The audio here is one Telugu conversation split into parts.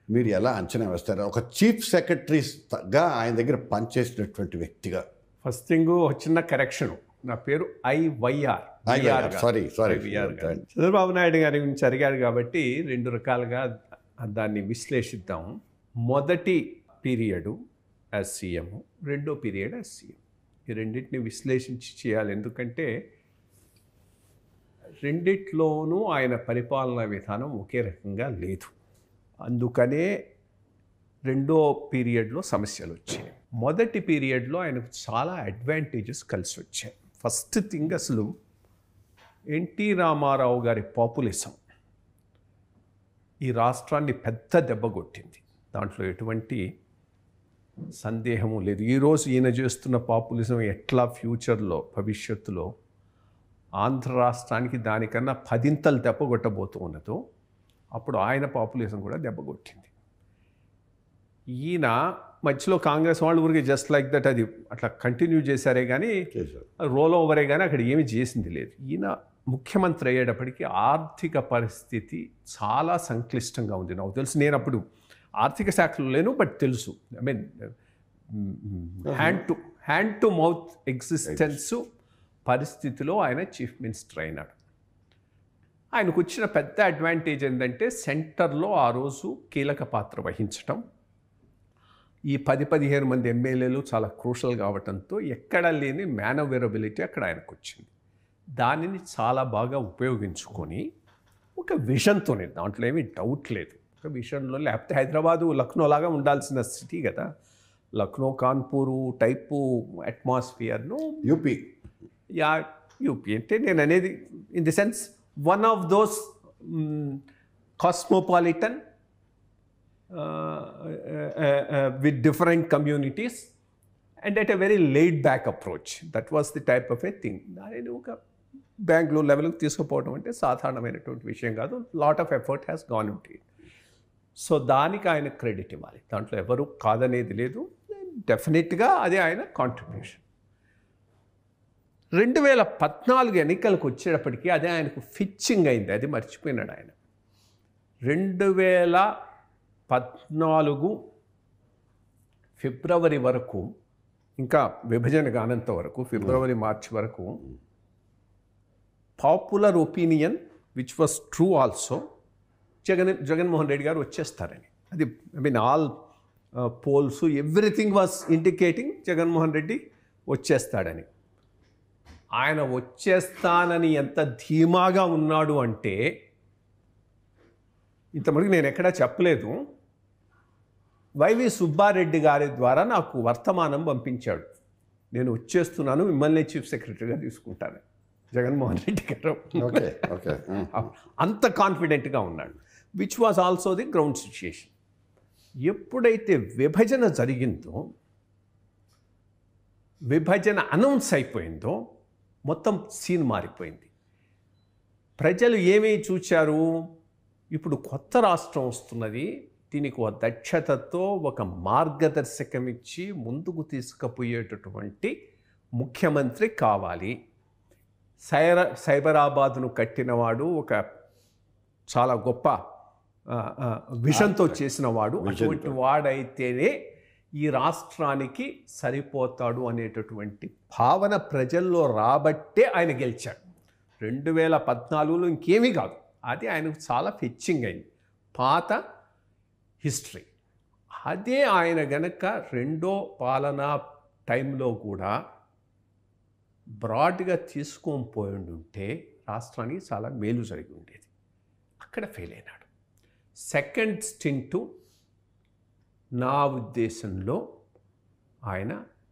మీరు ఎలా అంచనా వేస్తారు ఒక చీఫ్ సెక్రటరీగా ఆయన దగ్గర పనిచేసినటువంటి వ్యక్తిగా ఫస్ట్ థింగ్ ఒక చిన్న కరెక్షన్ నా పేరు IYR sorry sorry Chandrababu Naidu గారి గురించి అడిగారు కాబట్టి రెండు రకాలుగా దాన్ని విశ్లేషిద్దాం మొదటి పీరియడు యాజ్ సీఎం రెండో పీరియడ్ యాజ్ సీఎం ఈ రెండింటిని విశ్లేషించి చేయాలి ఎందుకంటే రెండిట్లోనూ ఆయన పరిపాలనా విధానం ఒకే రకంగా లేదు అందుకనే రెండో పీరియడ్లో సమస్యలు వచ్చాయి మొదటి పీరియడ్లో ఆయనకు చాలా అడ్వాంటేజెస్ కలిసి వచ్చాయి ఫస్ట్ థింగ్ అసలు ఎన్టీ రామారావు గారి పాపులిజం ఈ రాష్ట్రాన్ని పెద్ద దెబ్బ కొట్టింది దాంట్లో ఎటువంటి సందేహము లేదు ఈరోజు ఈయన చేస్తున్న పాపులిజం ఎట్లా ఫ్యూచర్లో భవిష్యత్తులో ఆంధ్ర రాష్ట్రానికి దానికన్నా పదింతలు దెబ్బ కొట్టబోతూ ఉన్నదో అప్పుడు ఆయన పాపులేషన్ కూడా దెబ్బ కొట్టింది ఈయన మధ్యలో కాంగ్రెస్ వాళ్ళు ఊరికి జస్ట్ లైక్ దట్ అది అట్లా కంటిన్యూ చేశారే కానీ చేశారు రోల్ ఓవరే కానీ అక్కడ ఏమీ చేసింది లేదు ఈయన ముఖ్యమంత్రి అయ్యేటప్పటికి ఆర్థిక పరిస్థితి చాలా సంక్లిష్టంగా ఉంది నాకు తెలుసు నేను అప్పుడు ఆర్థిక శాఖలో లేను బట్ తెలుసు I mean hand to hand to mouth existence పరిస్థితిలో ఆయన చీఫ్ మినిస్టర్ అయినాడు ఆయనకు వచ్చిన పెద్ద అడ్వాంటేజ్ ఏంటంటే సెంటర్లో ఆ రోజు కీలక పాత్ర వహించటం ఈ పది పదిహేను మంది ఎమ్మెల్యేలు చాలా క్రూషల్ కావటంతో ఎక్కడ లేని మేనవెరబిలిటీ అక్కడ ఆయనకు వచ్చింది దానిని చాలా బాగా ఉపయోగించుకొని ఒక విజన్తోనే దాంట్లో ఏమీ డౌట్ లేదు ఒక విషన్లో లేకపోతే హైదరాబాదు లక్నో లాగా ఉండాల్సిన సిటీ కదా లక్నో కాన్పూరు టైపు అట్మాస్ఫియర్ను యూపీ యా యూపీ అంటే నేను అనేది in the sense one of those cosmopolitan with different communities and at a very laid back approach that was the type of a thing దానిని ఒక బెంగళూరు లెవెల్కి తీసుకుపోవడం అంటే సాధారణమైనటువంటి విషయం కాదు lot of effort has gone it so దానికి ఆయన క్రెడిట్ ఇవ్వాలి దాంట్లో ఎవరు కాదనేది లేదు డెఫినెట్గా అదే ఆయన కాంట్రిబ్యూషన్ రెండు వేల పద్నాలుగు ఎన్నికలకు వచ్చేటప్పటికి అదే ఆయనకు ఫిచ్చింగ్ అయింది అది మర్చిపోయినాడు ఆయన రెండు వేల పద్నాలుగు ఫిబ్రవరి వరకు ఇంకా విభజన కానంత వరకు ఫిబ్రవరి మార్చి వరకు popular opinion which was true also Jagan Jaganmohan Reddy గారు వచ్చేస్తారని అది I mean all polls everything was indicating Jaganmohan Reddy వచ్చేస్తాడని ఆయన వచ్చేస్తానని ఎంత ధీమాగా ఉన్నాడు అంటే ఇంతవరకు నేను ఎక్కడా చెప్పలేదు వైవి సుబ్బారెడ్డి గారి ద్వారా నాకు వర్తమానం పంపించాడు నేను వచ్చేస్తున్నాను మిమ్మల్ని చీఫ్ సెక్రటరీగా తీసుకుంటాను జగన్మోహన్ రెడ్డి గారు ఓకే ఓకే అంత కాన్ఫిడెంట్గా ఉన్నాడు which was also the ground situation ఎప్పుడైతే విభజన జరిగిందో విభజన అనౌన్స్ అయిపోయిందో మొత్తం సీన్ మారిపోయింది ప్రజలు ఏమీ చూచారు ఇప్పుడు కొత్త రాష్ట్రం వస్తున్నది దీనికి ఒక దక్షతతో ఒక మార్గదర్శకం ఇచ్చి ముందుకు తీసుకుపోయేటటువంటి ముఖ్యమంత్రి కావాలి సైర సైబరాబాద్ను కట్టినవాడు ఒక చాలా గొప్ప ఆ, ఆ, విషన్తో చేసినవాడు అటువంటి వాడైతేనే ఈ రాష్ట్రానికి సరిపోతాడు అనేటటువంటి భావన ప్రజల్లో రాబట్టే ఆయన గెలిచాడు రెండు వేల పద్నాలుగులో ఇంకేమీ కాదు అది ఆయనకు చాలా ఫిచ్చింగ్ అయింది పాత హిస్టరీ అదే ఆయన గనక రెండో పాలనా టైంలో కూడా బ్రాడ్గా తీసుకొని పోయి ఉంటే రాష్ట్రానికి చాలా మేలు జరిగి ఉండేది అక్కడ ఫెయిల్ అయినాడు సెకండ్ స్టింటు నా ఉద్దేశంలో ఆయన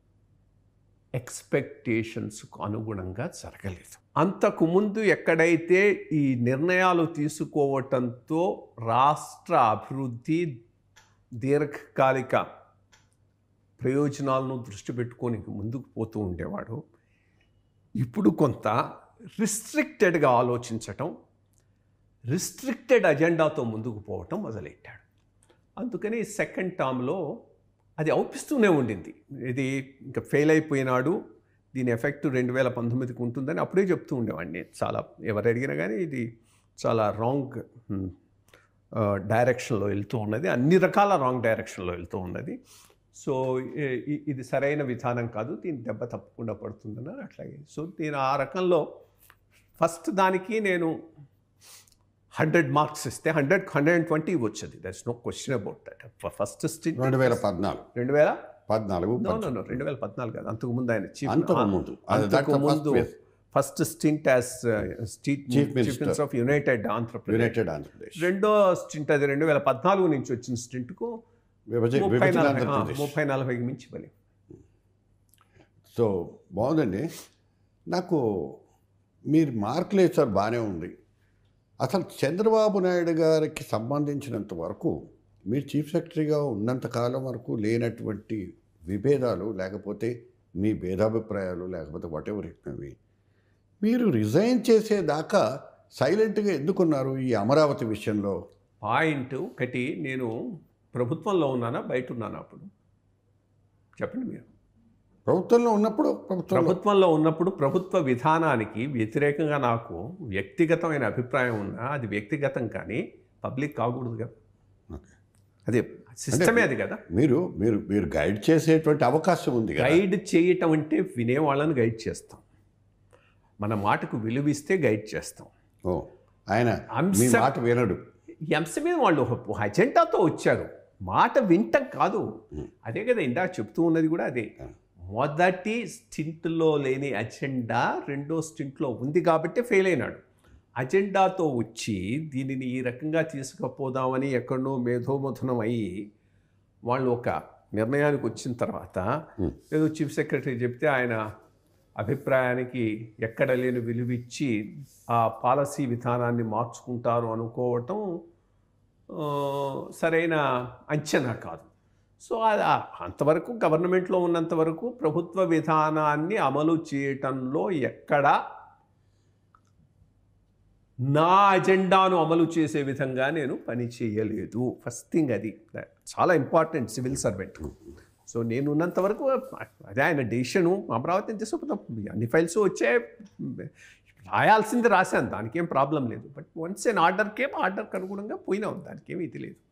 ఎక్స్పెక్టేషన్స్కు అనుగుణంగా జరగలేదు అంతకు ముందు ఎక్కడైతే ఈ నిర్ణయాలు తీసుకోవటంతో రాష్ట్ర అభివృద్ధి దీర్ఘకాలిక ప్రయోజనాలను దృష్టి పెట్టుకొని ముందుకు పోతూ ఉండేవాడు ఇప్పుడు కొంత రిస్ట్రిక్టెడ్గా ఆలోచించటం రిస్ట్రిక్టెడ్ అజెండాతో ముందుకు పోవటం మొదలెట్టాడు అందుకని సెకండ్ టర్మ్లో అది అవుపిస్తూనే ఉండింది ఇది ఇంకా ఫెయిల్ అయిపోయినాడు దీని ఎఫెక్ట్ రెండు వేల పంతొమ్మిదికి ఉంటుందని అప్పుడే చెప్తూ ఉండేవాడిని చాలా ఎవరు అడిగినా కానీ ఇది చాలా రాంగ్ డైరెక్షన్లో వెళ్తూ ఉన్నది అన్ని రకాల రాంగ్ డైరెక్షన్లో వెళ్తూ ఉన్నది సో ఇ- ఇ- ఇది సరైన విధానం కాదు దీని దెబ్బ తప్పకుండా పడుతుందని అట్లాగే సో నేను ఆ రకంలో ఫస్ట్ దానికి నేను హండ్రెడ్ మార్క్స్ ఇస్తే హండ్రెడ్ హండ్రెడ్ అండ్ ట్వంటీ వచ్చేది that's no question about that first stint రెండు వేల పద్నాలుగు రెండు వేల పద్నాలుగు నో నో నో రెండు వేల పద్నాలుగు కాదు అంతకు ముందు ఆయన చీఫ్ అంతకు ముందు. అది that's అంతకు the first ముందు phase. First stint as chief Chief Minister. Minister of United Andhra Pradesh United Andhra Pradesh రెండో స్టింట్ అది రెండు వేల పద్నాలుగు నుంచి వచ్చిన స్టింట్కు విభజ ముప్పై విభజన నలభై ఆ, ఆంధ్రప్రదేశ్ ముప్పై నలభైకి మించి బలి సో బాగుందండి నాకు మీరు మార్కులు వేసారు బాగానే ఉంది అసలు చంద్రబాబు నాయుడు గారికి సంబంధించినంత వరకు మీరు చీఫ్ సెక్రటరీగా ఉన్నంత కాలం వరకు లేనటువంటి విభేదాలు లేకపోతే మీ భేదాభిప్రాయాలు లేకపోతే వాట్ ఎవర్ ఇట్నవి మీరు రిజైన్ చేసేదాకా సైలెంట్గా ఎందుకున్నారు ఈ అమరావతి విషయంలో పాయింట్ ఒకటి నేను ప్రభుత్వంలో ఉన్నానా బయట ఉన్నానా అప్పుడు చెప్పండి మీరు ప్రభుత్వంలో ఉన్నప్పుడు ప్రభుత్వంలో ప్రభుత్వంలో ఉన్నప్పుడు ప్రభుత్వ విధానానికి వ్యతిరేకంగా నాకు వ్యక్తిగతమైన అభిప్రాయం ఉన్నా అది వ్యక్తిగతం కానీ పబ్లిక్ కాకూడదు కదా ఓకే. అదే సిస్టమే అది కదా మీరు మీరు మీరు గైడ్ చేసేటువంటి అవకాశం ఉంది కదా గైడ్ చేయటం అంటే వినేవాళ్ళని గైడ్ చేస్తాం మన మాటకు విలువిస్తే గైడ్ చేస్తాం ఓ ఆయన మీ అంశం- మాట వినడు ఈ అంశం మీద వాళ్ళు ఒక ఒక అజెండాతో వచ్చారు మాట వింటం కాదు అదే కదా ఇందాక చెప్తూ ఉన్నది కూడా అదే మొదటి స్టింట్లో లేని అజెండా రెండో స్టింట్లో ఉంది కాబట్టి ఫెయిల్ అయినాడు అజెండాతో వచ్చి దీనిని ఈ రకంగా తీసుకుపోదామని ఎక్కడో మేధోమథనం అయ్యి వాళ్ళు ఒక నిర్ణయానికి వచ్చిన తర్వాత ఏదో చీఫ్ సెక్రటరీ చెప్తే ఆయన అభిప్రాయానికి ఎక్కడ లేని విలువిచ్చి ఆ పాలసీ విధానాన్ని మార్చుకుంటారు అనుకోవటం ఆ, సరైన అంచనా కాదు సో అది ఆ- అంతవరకు గవర్నమెంట్లో ఉన్నంత వరకు ప్రభుత్వ విధానాన్ని అమలు చేయటంలో ఎక్కడ నా అజెండాను అమలు చేసే విధంగా నేను పని చేయలేదు ఫస్ట్ థింగ్ అది చాలా ఇంపార్టెంట్ సివిల్ సర్వెంట్ సో నేను ఉన్నంత వరకు అదే ఆయన డెసిషను అమరావతిని తీసుకుపోతాం అన్ని ఫైల్స్ వచ్చే రాయాల్సింది రాశాను దానికేం ప్రాబ్లం లేదు బట్ వన్స్ ఎన్ ఆర్డర్కేం ఆర్డర్కి అనుగుణంగా పోయినాం దానికేం ఇది లేదు